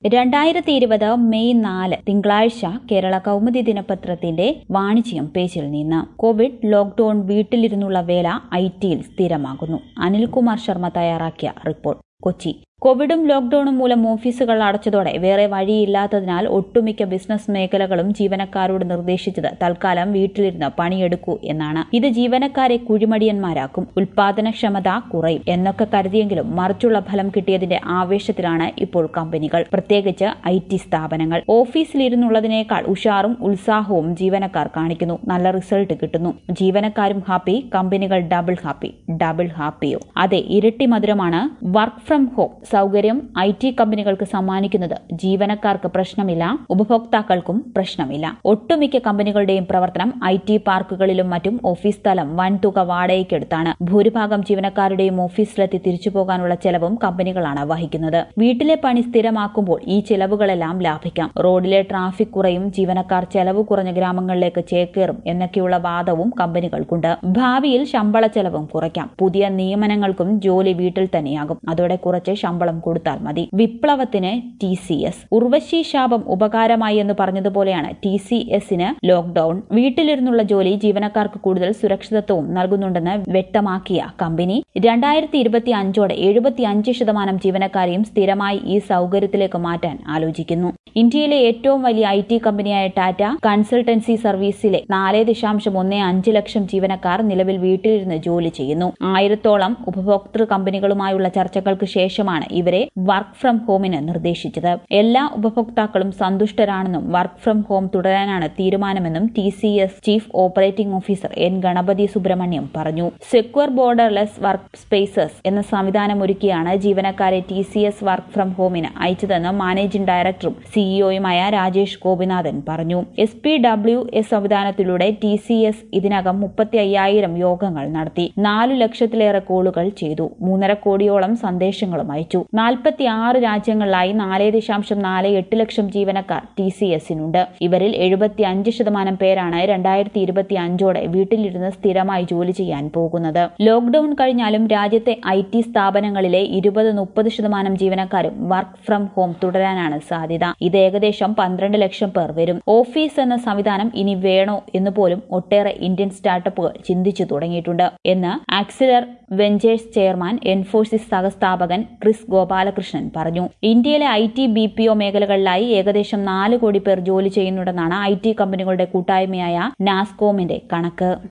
രണ്ടായിരത്തി ഇരുപത് മെയ് നാല് തിങ്കളാഴ്ച കേരള കൗമുദി ദിനപത്രത്തിന്റെ വാണിജ്യം പേജിൽ നിന്ന് കോവിഡ് ലോക്ഡൌൺ വീട്ടിലിരുന്നുള്ള വേല ഐ ടിയിൽ സ്ഥിരമാകുന്നു അനിൽകുമാർ ശർമ്മ തയ്യാറാക്കിയ റിപ്പോർട്ട് കൊച്ചി കോവിഡും ലോക്ഡൌണും മൂലം ഓഫീസുകൾ അടച്ചതോടെ വേറെ വഴിയില്ലാത്തതിനാൽ ഒട്ടുമിക്ക ബിസിനസ് മേഖലകളും ജീവനക്കാരോട് നിർദ്ദേശിച്ചത് തൽക്കാലം വീട്ടിലിരുന്ന് പണിയെടുക്കൂ എന്നാണ് ഇത് ജീവനക്കാരെ കുഴിമടിയന്മാരാക്കും ഉൽപാദനക്ഷമത കുറയും എന്നൊക്കെ കരുതിയെങ്കിലും മറിച്ചുള്ള ഫലം കിട്ടിയതിന്റെ ആവേശത്തിലാണ് ഇപ്പോൾ കമ്പനികൾ പ്രത്യേകിച്ച് ഐ ടി സ്ഥാപനങ്ങൾ ഓഫീസിലിരുന്നുള്ളതിനേക്കാൾ ഉഷാറും ഉത്സാഹവും ജീവനക്കാർ കാണിക്കുന്നു നല്ല റിസൾട്ട് കിട്ടുന്നു ജീവനക്കാരും ഹാപ്പി കമ്പനികൾ ഡബിൾ ഹാപ്പി ഡബിൾ ഹാപ്പിയോ അതെ ഇരട്ടി മധുരമാണ് വർക്ക് ഫ്രം ഹോം സൗകര്യം ഐ ടി കമ്പനികൾക്ക് സമ്മാനിക്കുന്നത് ജീവനക്കാർക്ക് പ്രശ്നമില്ല ഉപഭോക്താക്കൾക്കും പ്രശ്നമില്ല ഒട്ടുമിക്ക കമ്പനികളുടെയും പ്രവർത്തനം ഐ ടി പാർക്കുകളിലും മറ്റും ഓഫീസ് സ്ഥലം വൻതുക വാടകയ്ക്കെടുത്താണ് ഭൂരിഭാഗം ജീവനക്കാരുടെയും ഓഫീസിലെത്തി തിരിച്ചു പോകാനുള്ള ചെലവും കമ്പനികളാണ് വഹിക്കുന്നത് വീട്ടിലെ പണി സ്ഥിരമാക്കുമ്പോൾ ഈ ചെലവുകളെല്ലാം ലാഭിക്കാം റോഡിലെ ട്രാഫിക് കുറയും ജീവനക്കാർ ചെലവ് കുറഞ്ഞ ഗ്രാമങ്ങളിലേക്ക് ചേക്കേറും എന്നൊക്കെയുള്ള വാദവും കമ്പനികൾക്കുണ്ട് ഭാവിയിൽ ശമ്പള ചെലവും കുറയ്ക്കാം പുതിയ നിയമനങ്ങൾക്കും ജോലി വീട്ടിൽ തന്നെയാകും അതോടെ കുറച്ച് ശമ്പളം കൊടുത്താൽ മതി വിപ്ലവത്തിന് ടി സി എസ് ഉർവശി ശാപം ഉപകാരമായി എന്ന് പറഞ്ഞതുപോലെയാണ് ടി സി എസിന് ലോക്ഡൌൺ വീട്ടിലിരുന്നുള്ള ജോലി ജീവനക്കാർക്ക് കൂടുതൽ സുരക്ഷിതത്വവും നൽകുന്നുണ്ടെന്ന് വ്യക്തമാക്കിയ കമ്പനി രണ്ടായിരത്തി ഇരുപത്തി അഞ്ചോടെ എഴുപത്തി അഞ്ച് ശതമാനം ജീവനക്കാരെയും സ്ഥിരമായി ഈ സൗകര്യത്തിലേക്ക് മാറ്റാൻ ആലോചിക്കുന്നു ഇന്ത്യയിലെ ഏറ്റവും വലിയ ഐ ടി കമ്പനിയായ ടാറ്റ കൺസൾട്ടൻസി സർവീസിലെ നാല് ദശാംശം ഒന്ന് അഞ്ച് ലക്ഷം ജീവനക്കാർ നിലവിൽ വീട്ടിലിരുന്ന് ജോലി ചെയ്യുന്നു ആയിരത്തോളം ഉപഭോക്തൃ കമ്പനികളുമായുള്ള ചർച്ചകൾക്ക് ശേഷമാണ് ഇവരെ വർക്ക് ഫ്രം ഹോമിന് നിർദ്ദേശിച്ചത് എല്ലാ ഉപഭോക്താക്കളും സന്തുഷ്ടരാണെന്നും വർക്ക് ഫ്രം ഹോം തുടരാനാണ് തീരുമാനമെന്നും T C S chief operating officer N Ganapathy Subramaniam പറഞ്ഞു സെക്വർ ബോർഡർലെസ് വർക്ക് സ്പേസസ് എന്ന സംവിധാനം ഒരുക്കിയാണ് ജീവനക്കാരെ T C S work from ഹോമിന് അയച്ചതെന്ന് മാനേജിംഗ് ഡയറക്ടറും സിഇഒയുമായ രാജേഷ് ഗോപിനാഥൻ പറഞ്ഞു എസ് പി ഡബ്ല്യു എസ് സംവിധാനത്തിലൂടെ ടി സി എസ് ഇതിനകം മുപ്പത്തി അയ്യായിരം യോഗങ്ങൾ നടത്തി നാലു ലക്ഷത്തിലേറെ കോളുകൾ ചെയ്തു മൂന്നര കോടിയോളം സന്ദേശങ്ങളും അയച്ചു നാൽപ്പത്തി ആറ് രാജ്യങ്ങളിലായി നാല് ദശാംശം നാല് എട്ട് ലക്ഷം ജീവനക്കാർ ടി സി എസിനുണ്ട് ഇവരിൽ എഴുപത്തി അഞ്ച് ശതമാനം പേരാണ് രണ്ടായിരത്തി ഇരുപത്തി അഞ്ചോടെ വീട്ടിലിരുന്ന് സ്ഥിരമായി ജോലി ചെയ്യാൻ പോകുന്നത് ലോക്ഡൌൺ കഴിഞ്ഞാലും രാജ്യത്തെ ഐ ടി സ്ഥാപനങ്ങളിലെ ഇരുപത് മുപ്പത് ശതമാനം ജീവനക്കാരും വർക്ക് ഫ്രം ഹോം തുടരാനാണ് സാധ്യത ഇത് ഏകദേശം പന്ത്രണ്ട് ലക്ഷം പേർ വരും ഓഫീസ് എന്ന സംവിധാനം ഇനി വേണോ എന്ന് പോലും ഒട്ടേറെ ഇന്ത്യൻ സ്റ്റാർട്ടപ്പുകൾ ചിന്തിച്ചു തുടങ്ങിയിട്ടുണ്ട് എന്ന് ആക്സിലർ വെഞ്ചേഴ്സ് ചെയർമാൻ എൻഫോസിസ് സഹസ്ഥാപകൻ ക്രിസ് ഗോപാലകൃഷ്ണൻ പറഞ്ഞു ഇന്ത്യയിലെ I T B P O മേഖലകളിലായി ഏകദേശം നാല് കോടി പേർ ജോലി ചെയ്യുന്നുണ്ടെന്നാണ് ഐ ടി കമ്പനികളുടെ കൂട്ടായ്മയായ നാസ്കോമിന്റെ കണക്ക്